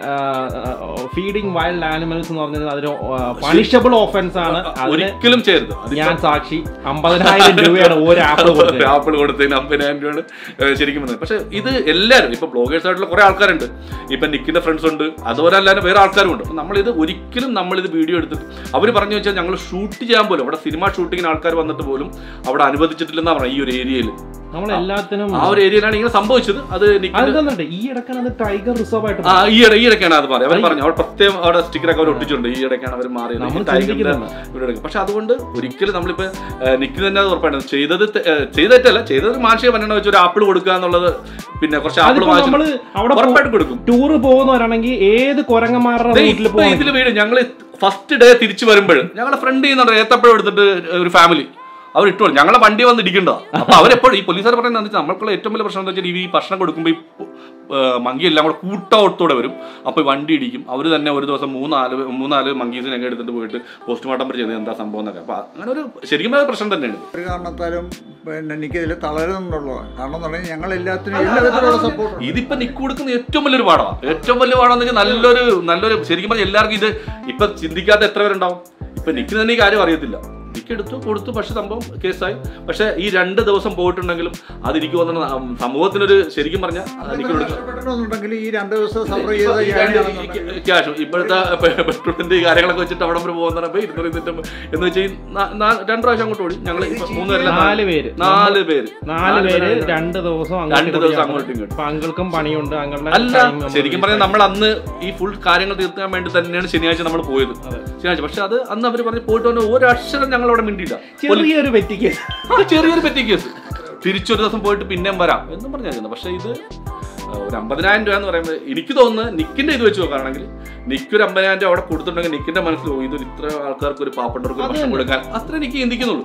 ഫീഡിങ് വൈൽഡ് ആനിമൽസ് എന്ന് പറഞ്ഞത് അതൊരു പണിഷബിൾ ഓഫൻസ് ആണ് അതിന് ഒരിക്കലും ചെയ്യരുത് അത് ഞാൻ സാക്ഷി അമ്പതിനായിരം രൂപയാണ് ഒരു ആപ്പിൾ കൊടുത്തത് ആപ്പിൾ കൊടുത്തതിന് അമ്പതിനായിരം രൂപയാണ് ഏഹ് ശരിക്കും വന്നത് പക്ഷെ ഇത് എല്ലാവരും ഇപ്പൊ ബ്ലോഗേഴ്സ് ആയിട്ടുള്ള കുറെ ആൾക്കാരുണ്ട് ഇപ്പൊ നിക്കിന്റെ ഫ്രണ്ട്സ് ഉണ്ട് അതുപോലെ അല്ലാതെ വേറെ ആൾക്കാരും ഉണ്ട് അപ്പൊ നമ്മളിത് ഒരിക്കലും നമ്മളിത് വീഡിയോ എടുത്തിട്ട് അവർ പറഞ്ഞു വെച്ചാൽ ഞങ്ങൾ ഷൂട്ട് ചെയ്യാൻ പോലും അവിടെ സിനിമ ഷൂട്ടിങ്ങിന് ആൾക്കാർ വന്നിട്ട് പോലും അവിടെ അനുവദിച്ചിട്ടില്ലെന്നാ പറഞ്ഞത് ഈ ഒരു ഏരിയയിൽ നമ്മൾ എല്ലാത്തിനും ആ ഒരു ഏരിയയിലാണ് ഇങ്ങനെ സംഭവിച്ചത് അത് നിക്കിന്റെ അതെന്താ ഈ ഇടക്കാണ് അത് ടൈഗർ റിസർവ് ആയിട്ട് ആ ഈ ഇട ഈ ഇടയ്ക്കാണ് അത് മാറി അവർ പറഞ്ഞു അവർ പ്രത്യേകം അവിടെ സ്റ്റിക്കറൊക്കെ അവർ ഒട്ടിച്ചിട്ടുണ്ട് ഈ ഇടയ്ക്കാണ് അവർ മാറിയത് നമ്മൾ ഈ ടൈഗറിന്റെ ചിന്തിക്കുന്നില്ല. ഇവിടെ എടുക്കും പക്ഷെ അതുകൊണ്ട് ഒരിക്കലും നമ്മളിപ്പോ നിൽക്കുന്ന തന്നെ അത് ഉറപ്പാണ് ചെയ്തത് തെ- ഏഹ് ചെയ്തിട്ടല്ല ചെയ്തത് മാനുഷിക മണ്ണെണ്ണ വെച്ച് ഒരു ആപ്പിൾ കൊടുക്കുക എന്നുള്ളത് പിന്നെ കുറച്ച് ആപ്പിൾ അതിപ്പോ നമ്മള് അവിടെ ഉറപ്പായിട്ട് കൊടുക്കും ടൂറ് പോകുന്നവരാണെങ്കിൽ ഏത് കുരങ്ങന്മാരുടെ ദേ വീട്ടിൽ ഇപ്പൊ പോകണം ഇതില് വീട് ഞങ്ങൾ ഫസ്റ്റ് ഡേ തിരിച്ചു വരുമ്പോൾ ഞങ്ങളെ ഫ്രണ്ട് ചെയ്യുന്നുണ്ട് ഏത്തപ്പഴം എടുത്തിട്ട് ഒരു ഫാമിലി അവർ ഇട്ടോളും ഞങ്ങളെ വണ്ടി വന്ന് ഇടിക്കേണ്ടതാ അപ്പൊ അവരെപ്പോഴും ഈ പോലീസുകാർ പറയുന്നത് എന്താ വെച്ചാൽ നമ്മൾക്കുള്ള ഏറ്റവും വലിയ പ്രശ്നം എന്താ വെച്ചാൽ ഈ ഭക്ഷണം കൊടുക്കുമ്പോൾ ഈ ഏഹ്, മങ്കി എല്ലാം കൂടെ കൂട്ടത്തോടെ വരും അപ്പൊ ഈ വണ്ടി ഇടിക്കും അവർ തന്നെ ഒരു ദിവസം മൂന്നാല് മൂന്നാല് മങ്കീസിനെ ഒക്കെ എടുത്തിട്ട് പോയിട്ട് പോസ്റ്റ്മോർട്ടം ചെയ്ത് എന്താ സംഭവം എന്നൊക്കെ അപ്പൊ അങ്ങനെ ഒരു ശരിക്കും പറഞ്ഞാൽ പ്രശ്നം തന്നെയാണ് ഒരു കാരണത്താലും പിന്നെ എനിക്കിതിൽ തളരുന്നുള്ളതാണ് കാരണം എന്ന് പറഞ്ഞാൽ ഞങ്ങൾ എല്ലാത്തിനും എല്ലാ വിധത്തിലുള്ള സപ്പോർട്ട് ഇതിപ്പോ നിക്ക് കൊടുക്കുന്ന ഏറ്റവും വലിയൊരു പാഠമാണ് ഏറ്റവും വലിയ പാഠം എന്ന് വെച്ചാൽ നല്ലൊരു നല്ലൊരു ശരിക്കും പറഞ്ഞാൽ എല്ലാവർക്കും ഇത് ഇപ്പൊ ചിന്തിക്കാത്ത എത്ര പേരുണ്ടാവും ഇപ്പൊ നിക്ക് തന്നെ ഈ കാര്യം അറിയത്തില്ല നിക്ക് എടുത്തു കൊടുത്തു പക്ഷെ സംഭവം കേസായി പക്ഷെ ഈ രണ്ട് ദിവസം പോയിട്ടുണ്ടെങ്കിലും അത് എനിക്ക് തോന്നുന്ന ഉം, സമൂഹത്തിനൊരു ശരിക്കും പറഞ്ഞാൽ നിക്ക് കൊടുക്കുക കഷ്ടപ്പെട്ടിട്ടുണ്ടെങ്കിൽ ഈ രണ്ട് ദിവസം സഫർ ചെയ്ത ഞാനാണെന്നുണ്ടെങ്കിൽ ക്യാഷ് ഇപ്പോഴത്തെ പെട്രോളിന്റെ ഈ കാര്യങ്ങളൊക്കെ വെച്ചിട്ട് അവിടെ വരെ പോകുന്ന ഇരുന്നൂറ് ഇരുന്നൂറ്റം എന്ന് വെച്ചാൽ രണ്ടു പ്രാവശ്യം അങ്ങോട്ട് ഓടി ഞങ്ങൾ മൂന്ന് പേരല്ല നാല് പേര് നാല് പേര് നാല് പേര് രണ്ട് ദിവസം അങ്ങോട്ടും രണ്ട് ദിവസം ഇങ്ങോട്ടും അങ്ങോട്ടും ഇങ്ങോട്ടും. അപ്പൊ അങ്കിൾക്കും പണിയുണ്ട് അങ്ങളുടെ അല്ല ശരിക്കും പറഞ്ഞാൽ നമ്മൾ അന്ന് ഈ ഫുൾ കാര്യങ്ങൾ തീർക്കാൻ വേണ്ടി തന്നെയാണ് ശനിയാഴ്ച നമ്മൾ പോയത് ശനിയാഴ്ച പക്ഷെ അത് അന്ന് അവർ പറഞ്ഞ് പോയിട്ട് വന്ന് ഒരു അക്ഷരം ഞങ്ങൾ അവിടെ മിണ്ടിയില്ല ചെറിയൊരു പെറ്റിക്ക് ആ ചെറിയൊരു പെറ്റി കേസ് തിരിച്ചൊരു ദിവസം പോയിട്ട് പിന്നെയും വരാം എന്നും പറഞ്ഞായിരുന്നു പക്ഷെ ഇത് ആ, ഒരു അമ്പതിനായിരം രൂപ എന്ന് പറയുമ്പോൾ എനിക്ക് തോന്നുന്നത് നിക്കിന്റെ ഇത് വെച്ച് നോക്കുകയാണെങ്കിൽ നിക്ക് ഒരു അമ്പതിനായിരം രൂപ അവിടെ കൊടുത്തിട്ടുണ്ടെങ്കിൽ നിക്കിന്റെ മനസ്സിൽ പോകും ഇതൊരു ഇത്ര ആൾക്കാർക്ക് ഒരു പാവപ്പെട്ടവർക്ക് ഒരു ഭക്ഷണം കൊടുക്കാൻ അത്ര എനിക്ക് ചിന്തിക്കുന്നുള്ളൂ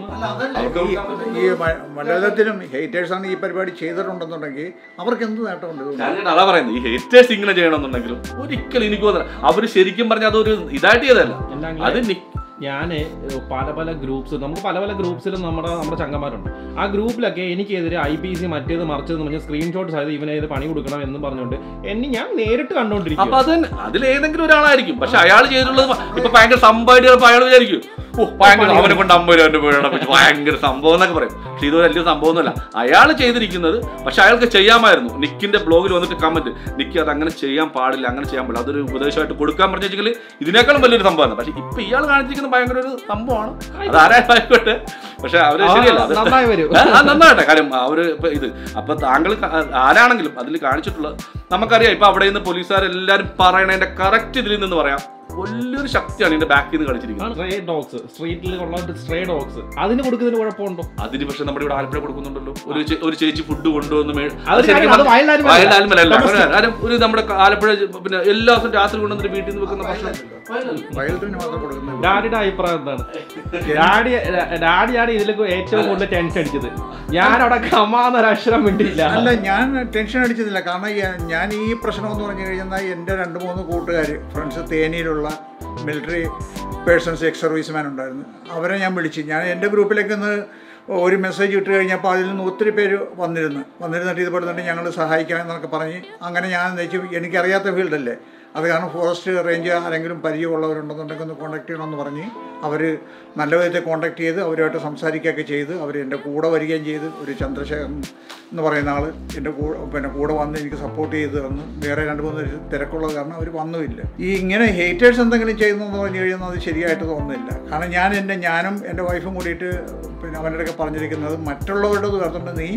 അവർക്ക് ഈ മ- മലയാളത്തിലും ഹേറ്റേഴ്സാണ് ഈ പരിപാടി ചെയ്തിട്ടുണ്ടെന്നുണ്ടെങ്കിൽ അവർക്ക് എന്ത് നേട്ടമുണ്ട് ഇതുകൊണ്ട്? ഞാൻ അതാ പറയുന്നത് ഈ ഹേറ്റേഴ്സ് ഇങ്ങനെ ചെയ്യണമെന്നുണ്ടെങ്കിലും ഒരിക്കലും എനിക്ക് തോന്നുന്നില്ല അവര് ശരിക്കും പറഞ്ഞാൽ അതൊരു ഇതായിട്ട് ചെയ്തതല്ല അത് നിക്ക് ഞാൻ പല പല ഗ്രൂപ്പ്സ് നമുക്ക് പല പല ഗ്രൂപ്പ്സിലും നമ്മുടെ നമ്മുടെ ചങ്ങന്മാരുണ്ട് ആ ഗ്രൂപ്പിലൊക്കെ എനിക്കെതിരെ ഐ പി സി മറ്റേത് മറിച്ചത് പറഞ്ഞ സ്ക്രീൻഷോട്ട് ആയത് ഇവനെ പണി കൊടുക്കണം എന്ന് പറഞ്ഞുകൊണ്ട് എന്നെ ഞാൻ നേരിട്ട് അപ്പൊ കണ്ടോണ്ടിരിക്കും അത് തന്നെ അതിൽ ഏതെങ്കിലും ഒരാളായിരിക്കും പക്ഷെ അയാൾ ചെയ്തിട്ടുള്ളത് ഇപ്പൊ ഭയങ്കര സംഭവമായിട്ട് ചിലപ്പോൾ അയാൾ വിചാരിക്കും ഓ ഭയങ്കര അവനെ കൊണ്ട് അമ്പത് രൂപ വീഴണം ഭയങ്കര സംഭവം എന്നൊക്കെ പറയും പക്ഷെ ഇത് വലിയ സംഭവമൊന്നുമല്ല അയാൾ ചെയ്തിരിക്കുന്നത് പക്ഷെ അയാൾക്ക് ചെയ്യാമായിരുന്നു നിക്കിന്റെ ബ്ലോഗിൽ വന്നിട്ട് കമന്റ് നിക്ക് അത് അങ്ങനെ ചെയ്യാൻ പാടില്ല അങ്ങനെ ചെയ്യാൻ പാടില്ല അതൊരു ഉപദേശമായിട്ട് കൊടുക്കാൻ പറഞ്ഞെങ്കിൽ ഇതിനേക്കാളും വലിയൊരു സംഭവമാണ് പക്ഷെ ഇപ്പൊ ഇയാൾ കാണിച്ചിരിക്കുന്ന ഭയങ്കര ഒരു സംഭവമാണ് അത് ആരായിക്കോട്ടെ പക്ഷെ അവര് ആ, ശരിയല്ല അത് നന്നായി വരും. ആ, ആ, നന്നാവട്ടെ കാര്യം അവര് ഇപ്പൊ ഇത് അപ്പൊ താങ്കൾ ക- ആരാണെങ്കിലും അതിൽ കാണിച്ചിട്ടുള്ളത് നമുക്കറിയാം ഇപ്പൊ അവിടെ നിന്ന് പോലീസുകാരെല്ലാരും പറയണതിന്റെ കറക്റ്റ് ഇതിൽ നിന്ന് പറയാം വലിയൊരു ശക്തിയാണ് ഇതിന്റെ ബാക്കിൽ നിന്ന് കളിച്ചിരിക്കുന്നത് സ്ട്രേ ഡോഗ്സ് സ്ട്രീറ്റിൽ ഉള്ള സ്ട്രേ ഡോഗ്സ് അതിന് കൊടുക്കുന്നതിന് കുഴപ്പമുണ്ടോ അതിന് പക്ഷെ നമ്മുടെ ഇവിടെ ആലപ്പുഴ കൊടുക്കുന്നുണ്ടല്ലോ ഒരു ചേ- ഒരു ചേച്ചി ഫുഡ് കൊണ്ടുവന്ന് മേ- അത് ശരിക്കും അത് wild animal wild അല്ല. animal അല്ല. Domestic. കാര്യം ഒരു നമ്മുടെ ആലപ്പുഴ പിന്നെ എല്ലാ ദിവസവും രാത്രി കൊണ്ടുവന്നിട്ട് വീട്ടിൽ നിന്ന് വെക്കുന്ന ഭക്ഷണം വയലറ്റിന് മാത്രം കൊടുക്കുന്നത് ഡാഡിയുടെ അഭിപ്രായം എന്താണ് ഡാഡി ഡാഡിയാണ് ഇതിലേക്ക് ഏറ്റവും കൂടുതൽ ടെൻഷൻ അടിച്ചത് ഞാൻ അവിടെ കമാന്നൊരു അക്ഷരം വേണ്ടിയില്ല അല്ല ഞാൻ ടെൻഷൻ അടിച്ചതില്ല കാരണം ഈ- ഞാൻ ഈ പ്രശ്നം എന്ന് പറഞ്ഞു കഴിഞ്ഞാൽ എൻ്റെ രണ്ട് മൂന്ന് കൂട്ടുകാർ ഫ്രണ്ട്സ് തേനിയിലുള്ള മിലിറ്ററി പേഴ്സൺസ് എക്സ് സർവീസ്മാൻ ഉണ്ടായിരുന്നു അവരെ ഞാൻ വിളിച്ചു ഞാൻ എൻ്റെ ഗ്രൂപ്പിലേക്ക് ഒന്ന് ഒരു മെസ്സേജ് ഇട്ട് കഴിഞ്ഞപ്പോൾ അതിൽ നിന്ന് ഒത്തിരി പേര് വന്നിരുന്നു വന്നിരുന്നിട്ട് ഇതുപോലെ തന്നെ ഞങ്ങൾ സഹായിക്കാം എന്നൊക്കെ പറഞ്ഞ് അങ്ങനെ ഞാൻ എന്താ വെച്ചാൽ എനിക്കറിയാത്ത ഫീൽഡല്ലേ അത് കാരണം ഫോറസ്റ്റ് റേഞ്ച് ആരെങ്കിലും പരിചയമുള്ളവരുണ്ടെന്നുണ്ടെങ്കിൽ ഒന്ന് കോൺടാക്ട് ചെയ്യണമെന്ന് പറഞ്ഞ് അവർ നല്ല വിധത്തിൽ കോൺടാക്ട് ചെയ്ത് അവരുമായിട്ട് സംസാരിക്കുകയൊക്കെ ചെയ്ത് അവർ എൻ്റെ കൂടെ വരികയും ചെയ്ത് ഒരു ചന്ദ്രശേഖരൻ എന്ന് പറയുന്ന ആൾ എൻ്റെ കൂടെ പിന്നെ കൂടെ വന്ന് എനിക്ക് സപ്പോർട്ട് ചെയ്ത് തന്നു വേറെ രണ്ട് മൂന്ന് പേര് തിരക്കുള്ളത് കാരണം അവർ വന്നുമില്ല ഈ ഇങ്ങനെ ഹേറ്റേഴ്സ് എന്തെങ്കിലും ചെയ്യുന്നതെന്ന് പറഞ്ഞു കഴിഞ്ഞാൽ അത് ശരിയായിട്ട് തോന്നുന്നില്ല കാരണം ഞാൻ എൻ്റെ ഞാനും എൻ്റെ വൈഫും കൂടിയിട്ട് പിന്നെ അവൻ്റെ അടുക്കെ പറഞ്ഞിരിക്കുന്നത് മറ്റുള്ളവരുടെ ചേർത്തുകൊണ്ട് നീ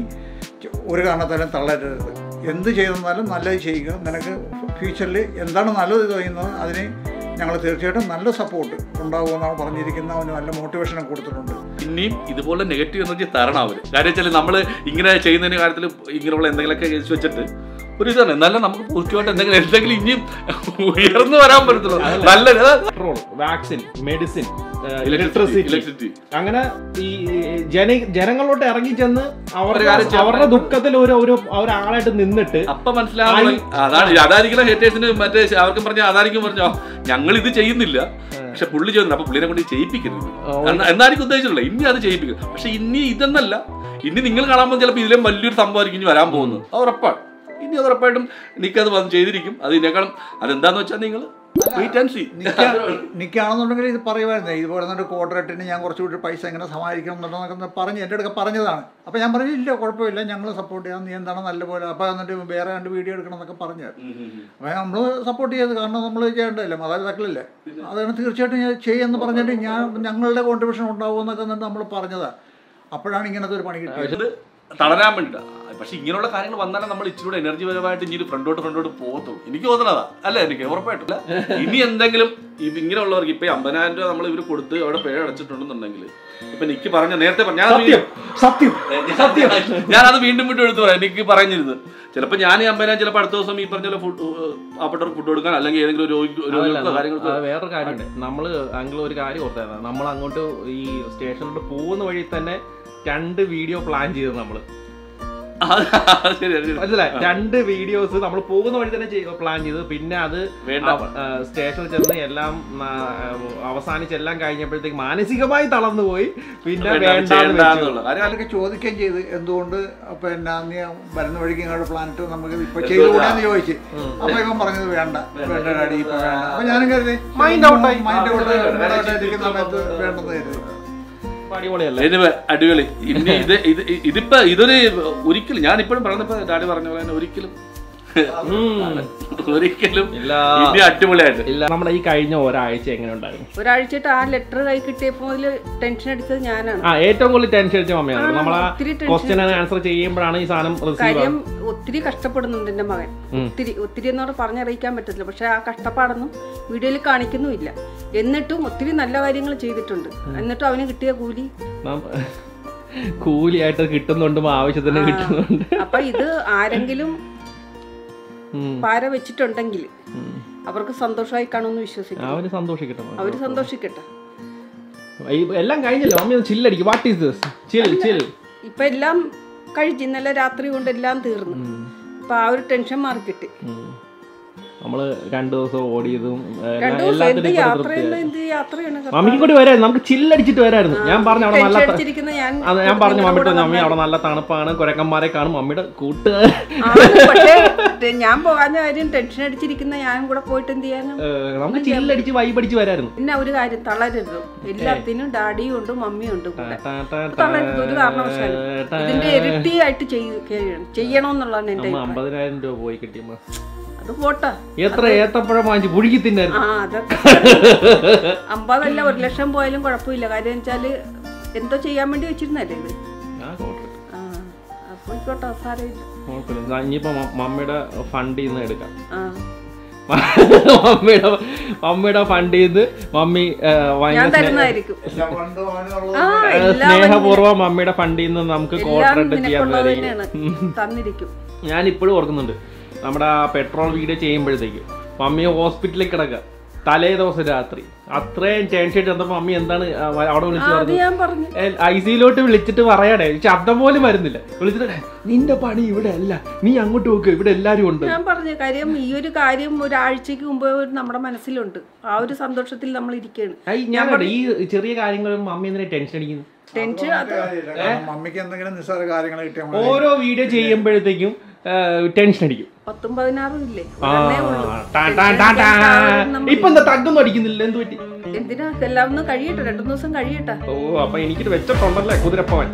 ഒരു കാരണത്താലും തള്ളരുത് എന്ത് ചെയ്തെന്നാലും നല്ലത് ചെയ്യുക നിനക്ക് ഫ്യൂച്ചറിൽ എന്താണ് നല്ലത് ചെയ്യുന്നത് അതിന് ഞങ്ങൾ തീർച്ചയായിട്ടും നല്ല സപ്പോർട്ട് ഉണ്ടാകുമെന്നാണ് പറഞ്ഞിരിക്കുന്നത് അവന് നല്ല മോട്ടിവേഷനും കൊടുത്തിട്ടുണ്ട് പിന്നെയും ഇതുപോലെ നെഗറ്റീവ് എനർജി തരണം അവര് കാര്യം വെച്ചാൽ നമ്മൾ ഇങ്ങനെ ചെയ്യുന്നതിന്റെ കാര്യത്തിൽ ഇങ്ങനെയുള്ള എന്തെങ്കിലുമൊക്കെ കേസ് വെച്ചിട്ട് ഒരു ഇതാണ് എന്നാലും നമുക്ക് പോസിറ്റീവായിട്ട് എന്തെങ്കിലും എന്തെങ്കിലും ഇനിയും ഉയർന്നു വരാൻ പറ്റത്തുള്ളൂ നല്ല petrol vaccine medicine electricity electricity electricity അങ്ങനെ ഈ ജന ജനങ്ങളോട്ട് ഇറങ്ങി ചെന്ന് അവരുടെ ഒരു കാര്യം ചെയ്യാൻ അവരുടെ ദുഃഖത്തിൽ ഒരു ഒരു ഒരാളായിട്ട് നിന്നിട്ട് അപ്പൊ മനസ്സിലാവുന്ന അതാണ് അതായിരിക്കും ഹേറ്റേഴ്സിന് മറ്റേ അവർക്കും പറഞ്ഞ അതായിരിക്കും പറഞ്ഞോ ഞങ്ങൾ ഇത് ചെയ്യുന്നില്ല പക്ഷെ പുള്ളി ചെയ്യുന്നുണ്ട് അപ്പൊ പുള്ളിനെ കൊണ്ട് ഇത് ചെയ്യിപ്പിക്കരുത് എന്നാ- എന്നായിരിക്കും ഉദ്ദേശിച്ചിട്ടുള്ളത് ഇനി അത് ചെയ്യിപ്പിക്കും പക്ഷെ ഇനി ഇതെന്നല്ല ഇനി നിങ്ങൾ കാണാൻ പോകുന്ന ചിലപ്പോൾ ഇതിലും വലിയൊരു സംഭവമായിരിക്കും ഇനി വരാൻ പോകുന്നത് അത് ഉറപ്പാണ് ഇനി അത് ഉറപ്പായിട്ടും എനിക്കത് വന്ന് ചെയ്തിരിക്കും അത് ഇതിനേക്കാളും അതെന്താന്ന് വെച്ചാൽ നിങ്ങൾ വെയിറ്റ് ആൻഡ് സീ നിൽക്കുകയാണെന്നുണ്ടെങ്കിൽ ഇത് പറയുമായിരുന്നു ഇതുപോലെ തന്നെ കോർഡറേറ്റിന് ഞാൻ കുറച്ചുകൂടി പൈസ എങ്ങനെ സമാഹരിക്കണം എന്നുള്ളതൊക്കെ പറഞ്ഞ് എൻ്റെ അടുക്ക പറഞ്ഞതാണ് അപ്പോൾ ഞാൻ പറഞ്ഞു ഇല്ല കുഴപ്പമില്ല ഞങ്ങൾ സപ്പോർട്ട് ചെയ്യാം നീ എന്താണ് നല്ലപോലെ അപ്പോൾ എന്നിട്ട് വേറെ രണ്ട് വീഡിയോ എടുക്കണം എന്നൊക്കെ പറഞ്ഞു അപ്പോൾ നമ്മൾ സപ്പോർട്ട് ചെയ്ത് കാരണം നമ്മൾ ചെയ്യേണ്ടതല്ലേ മാതാപിതാക്കളല്ലേ അതാണ് തീർച്ചയായിട്ടും ഞാൻ ചെയ്യുമെന്ന് പറഞ്ഞിട്ട് ഞാൻ ഞങ്ങളുടെ കോൺട്രിബ്യൂഷൻ ഉണ്ടാവുമെന്നൊക്കെ എന്നിട്ട് നമ്മൾ പറഞ്ഞതാണ് അപ്പോഴാണ് ഇങ്ങനത്തെ ഒരു പണി കിട്ടിയത് ഇത് തളരാൻ വേണ്ടിട്ടാ പക്ഷെ ഇങ്ങനെയുള്ള കാര്യങ്ങൾ വന്നാലേ നമ്മൾ ഇച്ചിരി എനർജി പരമായിട്ട് ഇനി ഫ്രണ്ടോട്ട് ഫ്രണ്ടോട്ട് പോകത്തുള്ളൂ എനിക്ക് തോന്നണതാ അല്ല എനിക്ക് ഉറപ്പായിട്ടില്ല ഇനി എന്തെങ്കിലും ഇത് ഇങ്ങനെയുള്ളവർക്ക് ഇപ്പൊ ഈ അമ്പതിനായിരം രൂപ നമ്മൾ ഇവർ കൊടുത്ത് അവിടെ പിഴ അടച്ചിട്ടുണ്ടെന്നുണ്ടെങ്കിൽ ഇപ്പൊ എനിക്ക് പറഞ്ഞ നേരത്തെ പറഞ്ഞ ഞാൻ സത്യം സത്യം സത്യം ഞാനത് വീണ്ടും വീണ്ടും എടുത്തു പറയാം എനിക്ക് പറഞ്ഞിരുന്നത് ചിലപ്പോൾ ഞാൻ ഈ അമ്പതിനായിരം ചിലപ്പോൾ അടുത്ത ദിവസം ഈ പറഞ്ഞ പോലെ ഫുഡ് പാവപ്പെട്ടവർക്ക് ഫുഡ് കൊടുക്കാൻ അല്ലെങ്കിൽ ഏതെങ്കിലും ഒരു രോഗി രോഗികൾക്കോ കാര്യങ്ങൾക്കോ അത് വേറൊരു കാര്യമുണ്ട് നമ്മള് അങ്കിൾ ഒരു കാര്യം ഓർത്തായിരുന്നു നമ്മൾ അങ്ങോട്ട് ഈ സ്റ്റേഷനിലോട്ട് പോകുന്ന വഴി തന്നെ രണ്ട് വീഡിയോ പ്ലാൻ ചെയ്തത് നമ്മള് ശരി ശരി മനസ്സിലായി രണ്ട് വീഡിയോസ് നമ്മൾ പോകുന്ന വഴി തന്നെ പ്ലാൻ ചെയ്തത് പിന്നെ അത് വേണ്ട. സ്റ്റേഷനിൽ ചെന്ന് എല്ലാം ആ, അവസാനിച്ച് എല്ലാം കഴിഞ്ഞപ്പോഴത്തേക്ക് മാനസികമായി തളർന്നു പോയി പിന്നെ വേണ്ട, വേണ്ടാന്ന് ചെയ്യണ്ടാന്നുള്ള. വെച്ചു. കാര്യം അതൊക്കെ ചോദിക്കുകയും ചെയ്ത് എന്തുകൊണ്ട് പിന്നെ നീ വരുന്ന വഴിക്ക് ഇങ്ങോട്ട് പ്ലാനറ്റ് നമുക്ക് ഇപ്പൊ ചെയ്തുകൂടാന്ന് ചോദിച്ചു അപ്പൊ ഇവൻ പറഞ്ഞത് വേണ്ട വേണ്ട ഡാഡി ഇപ്പൊ വേണ്ട അപ്പൊ ഞാനും കരുതി Mind out ആയി. മൈൻഡ് ഔട്ട് ഇരിക്കുന്ന സമയത്ത് വേണ്ടെന്ന് കരുതി അടിപൊളിയല്ലേ Anyway, അടിപൊളി ഇനി ഇത് ഇത് ഇതിപ്പോ ഇതൊരു ഒരിക്കലും ഞാൻ ഇപ്പോഴും പറഞ്ഞപ്പോ ഡാഡി പറഞ്ഞ പോലെ തന്നെ ഒരിക്കലും ഒരിക്കലും ഇല്ല. ഇനി അടിപൊളിയായിട്ട് ഇല്ല നമ്മുടെ ഈ കഴിഞ്ഞ ഒരാഴ്ച എങ്ങനെ ഉണ്ടായിരുന്നു ഒരാഴ്ചയായിട്ട് ആ ലെറ്റർ കൈ കിട്ടിയപ്പോൾ മുതൽ ടെൻഷൻ അടിച്ചത് ഞാനാണ് ആ ഏറ്റവും കൂടുതൽ ടെൻഷൻ അടിച്ച മമ്മിയാണ് ആ, നമ്മൾ ആ ഒത്തിരി tension ക്വസ്റ്റ്യൻ ആൻസർ ചെയ്യുമ്പോഴാണ് ഈ സാധനം റിസീവ് കാര്യം ഒത്തിരി കഷ്ടപ്പെടുന്നുണ്ട് എൻ്റെ മകൻ ഒത്തിരി ഒത്തിരി എന്നോട് പറഞ്ഞറിയിക്കാൻ പറ്റത്തില്ല പക്ഷെ ആ കഷ്ടപ്പാടൊന്നും വീഡിയോയിൽ കാണിക്കുന്നുമില്ല എന്നിട്ടും ഒത്തിരി നല്ല കാര്യങ്ങൾ ചെയ്തിട്ടുണ്ട് എന്നിട്ടും അവന് കിട്ടിയ കൂലി കൂലിയായിട്ട് കിട്ടുന്നുണ്ടും ആവശ്യത്തിന് കിട്ടുന്നുണ്ട് അപ്പൊ ഇത് ആരെങ്കിലും ഉം. പാര വെച്ചിട്ടുണ്ടെങ്കിൽ അവർക്ക് സന്തോഷമായി കാണുമെന്ന് വിശ്വസിക്കുന്നു അവര് സന്തോഷിക്കട്ടെ അവര് സന്തോഷിക്കട്ടെ ഈ എല്ലാം കഴിഞ്ഞല്ലോ മമ്മി ഒന്ന് ചില്ലടിക്കും what is this chill chill ഇപ്പൊ എല്ലാം കഴിച്ച് ഇന്നലെ രാത്രി കൊണ്ട് എല്ലാം തീർന്നു ഇപ്പൊ ആ ഒരു ടെൻഷൻ മാറി കിട്ടി നമ്മള് രണ്ടു ദിവസം ഓടിയതും രണ്ടു ദിവസം എന്ത് യാത്രയല്ല എന്ത് യാത്രയാണ് മമ്മിക്ക് കൂടി വരായിരുന്നു നമുക്ക് ചില്ലടിച്ചിട്ട് വരായിരുന്നു ഞാൻ പറഞ്ഞു അവിടെ നല്ല ടെൻഷൻ ത- അടിച്ചിരിക്കുന്ന ഞാൻ അത് ഞാൻ പറഞ്ഞു നിങ്ങളുടെ മമ്മിട്ട് കൂടെ മമ്മി അവിടെ നല്ല തണുപ്പാണ് കുരക്കന്മാരെ കാണും മമ്മിയുടെ കൂട്ടുകാർ ആണ്, പക്ഷേ ടെ- ഞാൻ പോകാഞ്ഞ കാര്യം ടെൻഷൻ അടിച്ചിരിക്കുന്ന ഞാൻ കൂടെ പോയിട്ട് എന്ത് ചെയ്യാനും നമുക്ക് ചില്ലടിച്ച് വൈബടിച്ച് വരായിരുന്നു പിന്നെ ഒരു കാര്യം തളരരുത് എല്ലാത്തിനും ഡാഡിയും ഉണ്ട് മമ്മിയും ഉണ്ട് കൂടെ ടാ, ടാ, ടാ, തളരരുത് ഒരു കാരണവശാലും ടാ. ഇതിന്റെ ഇരട്ടിയായിട്ട് ചെയ്യ- ചെയ്യണമെന്നുള്ളതാണ് എന്റെ അമ്മ അഭിപ്രായം. അമ്പതിനായിരം രൂപ പോയി കിട്ടിയമ്മ അത് പോട്ടെ എത്ര ഏത്തപ്പഴം വാങ്ങിച്ച് പുഴുകി ആ തിന്നായിരുന്നു അതൊക്കെ അമ്പതല്ല ഒരു ലക്ഷം പോയാലും കുഴപ്പമില്ല കാര്യം വെച്ചാല് എന്തോ ചെയ്യാൻ വേണ്ടി വെച്ചിരുന്നല്ലേ ഇത് ഞാൻ കോട്ടയം. ആ അപ്പൊ ആയിക്കോട്ടെ സാരമില്ല കുഴപ്പമില്ല. ഞാൻ ഇനിയിപ്പോ മ- മമ്മിയുടെ ഫണ്ടിൽ നിന്ന് എടുക്കാം ആ മമ്മിയുടെ മമ്മിയുടെ ഫണ്ടിൽ നിന്ന് മമ്മി ആ, ഞാൻ ഭയങ്കര സ്നേ- തരുന്നതായിരിക്കും എല്ലാം പണ്ട് അവനുള്ളത് ആ ആ, എല്ലാം സ്നേഹപൂർവ്വം മമ്മിയുടെ ഫണ്ടിൽ നിന്ന് നമുക്ക് എല്ലാം കോർപ്പറേറ്റ് ചെയ്യാൻ നിനക്കുള്ളത് സാധിക്കും തന്നെയാണ് തന്നിരിക്കും ഞാൻ ഇപ്പോഴും ഓർക്കുന്നുണ്ട് നമ്മുടെ ആ പെട്രോൾ വീഡിയോ ചെയ്യുമ്പോഴത്തേക്ക് മമ്മി ഹോസ്പിറ്റലിൽ കിടക്കുക തലേ ദിവസം രാത്രി അത്രയും ടെൻഷൻ ചെന്നപ്പോൾ മമ്മി എന്താണ് ആ, അവിടെ വിളിച്ചു അത് പറഞ്ഞത് ഞാൻ പറഞ്ഞു ഐ സിയിലോട്ട് വിളിച്ചിട്ട് പറയാടേ ശബ്ദം പോലും വരുന്നില്ല വിളിച്ചിട്ട് "ഡേ, നിന്റെ പണി ഇവിടെ അല്ല നീ അങ്ങോട്ട് നോക്ക് ഇവിടെ എല്ലാരും ഉണ്ട് ഞാൻ പറഞ്ഞു കാര്യം ഈ ഒരു കാര്യം ഒരാഴ്ചക്ക് മുമ്പ് ഒരു നമ്മുടെ മനസ്സിലുണ്ട് ആ ഒരു സന്തോഷത്തിൽ നമ്മൾ ഇരിക്കുകയാണ് ഐ, ഞാൻ കണ്ടു, ഈ ചെറിയ കാര്യങ്ങളും മമ്മി എന്തിനാ ടെൻഷൻ അടിക്കുന്നു ടെൻഷൻ അത് കാര്യമില്ല. കാരണം മമ്മിക്ക് എന്തെങ്കിലും നിസ്സാര കാര്യങ്ങൾ കിട്ടിയാൽ മതി. ഓരോ വീഡിയോ ചെയ്യുമ്പോഴത്തേക്കും ടെൻഷൻ അടിക്കും പത്തും പതിനാറും ഇല്ലേ ആ, ഒരെണ്ണേ ഉള്ളൂ. ടാ, ടാ, ടാ, ടാ. നമ്മൾ- ഇപ്പൊ എന്താ തഗ്ഗൊന്നും അടിക്കുന്നില്ല എന്ത് പറ്റി എന്തിനാ എല്ലാം ഒന്ന് കഴിയട്ടെ രണ്ടു ദിവസം കഴിയട്ടെ ഓ അപ്പൊ എനിക്കിട്ട് വെച്ചിട്ടുണ്ടല്ലേ കുതിരപ്പവൻ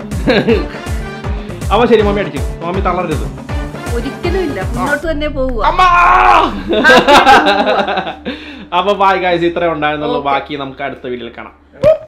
അപ്പൊ ശരി മമ്മി അടിച്ചു മമ്മി തളരരുത് ഒരിക്കലും ഇല്ല മുന്നോട്ട് തന്നെ പോവുക അമ്മാ! അപ്പൊ ബായ് ഗായ്സ് ഇത്രേ ഉണ്ടായിരുന്നുള്ളൂ ബാക്കി നമുക്ക് അടുത്ത വീഡിയോയിൽ കാണാം